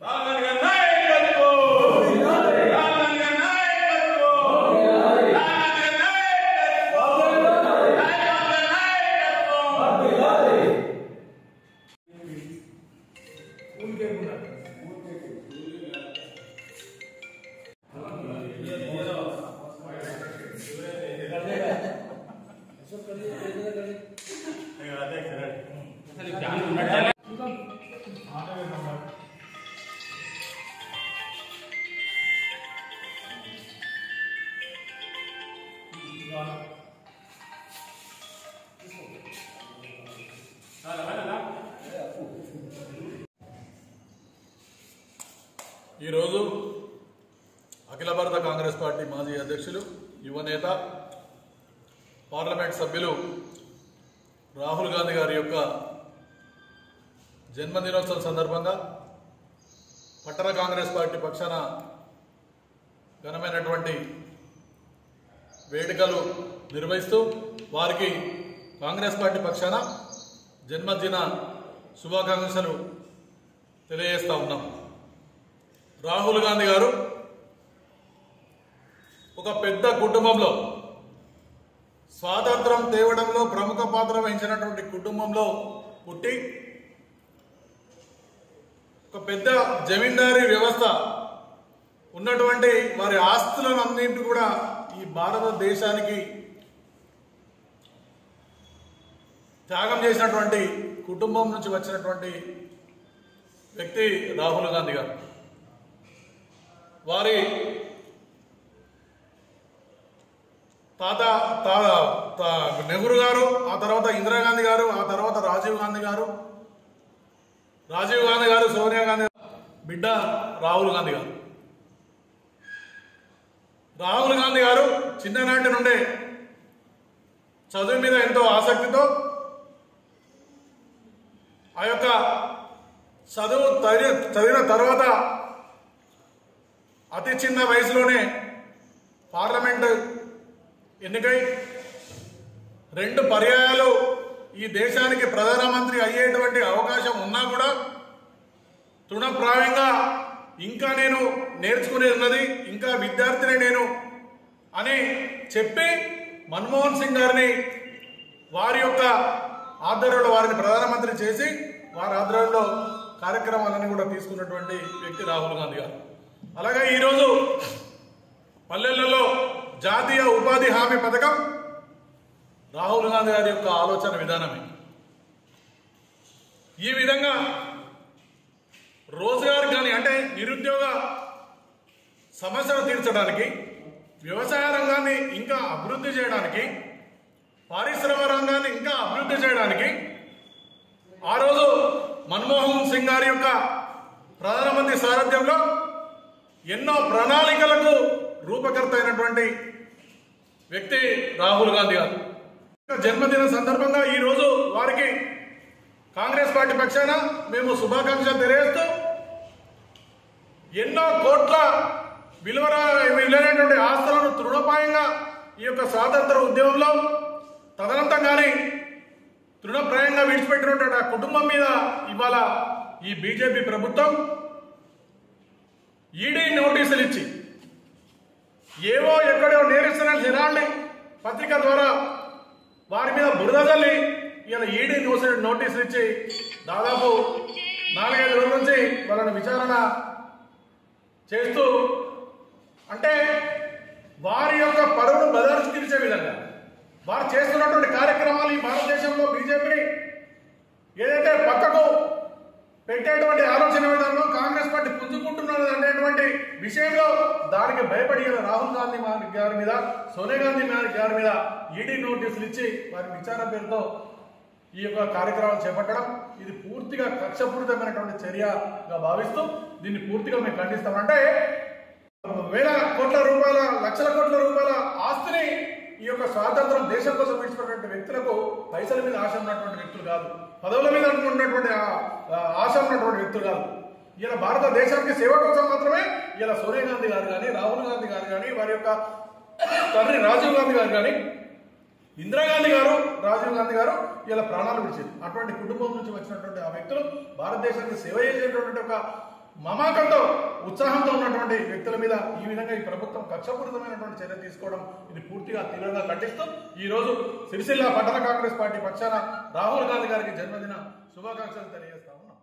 రాహుల్ గాంధీ గారి నాయకత్వం రాహుల్ గాంధీ గారి నాయకత్వం రాహుల్ గాంధీ గారి నాయకత్వం రాహుల్ గాంధీ గారి నాయకత్వం ఈరోజు అఖిల భారత కాంగ్రెస్ పార్టీ మాజీ అధ్యక్షులు యువనేత పార్లమెంట్ సభ్యులు రాహుల్ గాంధీ గారి యొక్క జన్మదినోత్సవం సందర్భంగా పట్టణ కాంగ్రెస్ పార్టీ పక్షాన ఘనమైనటువంటి వేడుకలు నిర్వహిస్తూ వారికి కాంగ్రెస్ పార్టీ పక్షాన జన్మదిన శుభాకాంక్షలు తెలియజేస్తా ఉన్నాం రాహుల్ గాంధీ గారు ఒక పెద్ద కుటుంబంలో స్వాతంత్రం తేవడంలో ప్రముఖ పాత్ర వహించినటువంటి కుటుంబంలో పుట్టి ఒక పెద్ద జమీందారీ వ్యవస్థ ఉన్నటువంటి వారి ఆస్తులను అన్నింటి కూడా ఈ భారతదేశానికి త్యాగం చేసినటువంటి కుటుంబం నుంచి వచ్చినటువంటి వ్యక్తి రాహుల్ గాంధీ గారు వారి తాత తా తా- నెహ్రూ గారు ఆ తర్వాత ఇందిరాగాంధీ గారు ఆ తర్వాత రాజీవ్ గాంధీ గారు రాజీవ్ గాంధీ గారు సోనియా గాంధీ బిడ్డ రాహుల్ గాంధీ గారు రాహుల్ గాంధీ గారు చిన్ననాటి నుండే చదువు మీద ఎంతో ఆసక్తితో ఆ యొక్క చదువు చదివి- చదివిన తర్వాత అతి చిన్న వయసులోనే పార్లమెంట్ ఎన్నికై రెండు పర్యాయాలు ఈ దేశానికి ప్రధానమంత్రి అయ్యేటువంటి అవకాశం ఉన్నా కూడా తృణప్రాయంగా ఇంకా నేను నేర్చుకునేది ఉన్నది ఇంకా విద్యార్థిని నేను అని చెప్పి మన్మోహన్ సింగ్ గారిని వారి యొక్క ఆధ్వర్యంలో వారిని ప్రధానమంత్రి చేసి వారి ఆధ్వర్యంలో కార్యక్రమాలన్నీ కూడా తీసుకున్నటువంటి వ్యక్తి రాహుల్ గాంధీ గారు అలాగే ఈరోజు పల్లెలలో జాతీయ ఉపాధి హామీ పథకం రాహుల్ గాంధీ గారి యొక్క ఆలోచన విధానమే ఈ విధంగా రోజుగారు కానీ అంటే నిరుద్యోగ సమస్యలు తీర్చడానికి వ్యవసాయ రంగాన్ని ఇంకా అభివృద్ధి చేయడానికి పారిశ్రమ రంగాన్ని ఇంకా అభివృద్ధి చేయడానికి ఆ రోజు మన్మోహన్ సింగ్ గారి యొక్క ప్రధానమంత్రి సారథ్యంలో ఎన్నో ప్రణాళికలకు రూపకర్త అయినటువంటి వ్యక్తి రాహుల్ గాంధీ గారు జన్మదిన సందర్భంగా ఈ రోజు వారికి కాంగ్రెస్ పార్టీ పక్షాన మేము శుభాకాంక్షలు తెలియజేస్తూ ఎన్నో కోట్ల విలువ విలువైనటువంటి ఆస్తులను తృణపాయంగా ఈ యొక్క స్వాతంత్ర ఉద్యమంలో తదనంతంగానే తృణప్రాయంగా విడిచిపెట్టినటువంటి ఆ కుటుంబం మీద ఇవాళ ఈ బీజేపీ ప్రభుత్వం ఈడీ నోటీసులు ఇచ్చి ఏవో ఎక్కడో నేరిస్తున్న హిరాల్ని పత్రిక ద్వారా వారి మీద బురద తల్లి ఇలా ఈడీ నోసి- నోటీసులు ఇచ్చి దాదాపు నాలుగైదు రోజుల నుంచి వాళ్ళని విచారణ చేస్తూ అంటే వారి యొక్క పరువును బదర్చి తీర్చే విధంగా వారు చేస్తున్నటువంటి కార్యక్రమాలు ఈ భారతదేశంలో బీజేపీ ఏదైతే పక్కకు పెట్టేటువంటి ఆలోచన విధానంలో కాంగ్రెస్ పార్టీ పుంజుకుంటున్నది అనేటువంటి విషయంలో దానికి భయపడి ఇలా రాహుల్ గాంధీ మా- గారి మీద సోనియా గాంధీ మా- గారి మీద ఈడీ నోటీసులు ఇచ్చి వారి విచారణ పేరుతో ఈ యొక్క కార్యక్రమాలు చేపట్టడం ఇది పూర్తిగా కక్షపూరితమైనటువంటి చర్యగా భావిస్తూ దీన్ని పూర్తిగా మేము ఖండిస్తాం అంటే వేల కోట్ల రూపాయల లక్షల కోట్ల రూపాయల ఆస్తిని ఈ యొక్క స్వాతంత్రం దేశం కోసం విడిచిపెట్టినటువంటి వ్యక్తులకు పైసల మీద ఆశ ఉన్నటువంటి వ్యక్తులు కాదు పదవుల మీద ఉన్నటువంటి ఆ- ఆ ఆశ ఉన్నటువంటి వ్యక్తులు కాదు ఇలా భారతదేశానికి సేవ కోసం మాత్రమే ఇలా సోనియా గాంధీ గారు కానీ రాహుల్ గాంధీ గారు కానీ వారి యొక్క తండ్రి రాజీవ్ గాంధీ గారు కానీ ఇందిరాగాంధీ గారు రాజీవ్ గాంధీ గారు ఇలా ప్రాణాలు విడిచారు అటువంటి కుటుంబం నుంచి వచ్చినటువంటి ఆ వ్యక్తులు భారతదేశానికి సేవ చేసేటటువంటి ఒక మమాకంతో ఉత్సాహంతో ఉన్నటువంటి వ్యక్తుల మీద ఈ విధంగా ఈ ప్రభుత్వం కక్షపూరితమైనటువంటి చర్య తీసుకోవడం ఇది పూర్తిగా తీవ్రంగా ఖండిస్తూ ఈ రోజు సిరిసిల్ల పట్టణ కాంగ్రెస్ పార్టీ పక్షాన రాహుల్ గాంధీ గారికి జన్మదిన శుభాకాంక్షలు తెలియజేస్తా ఉన్నాం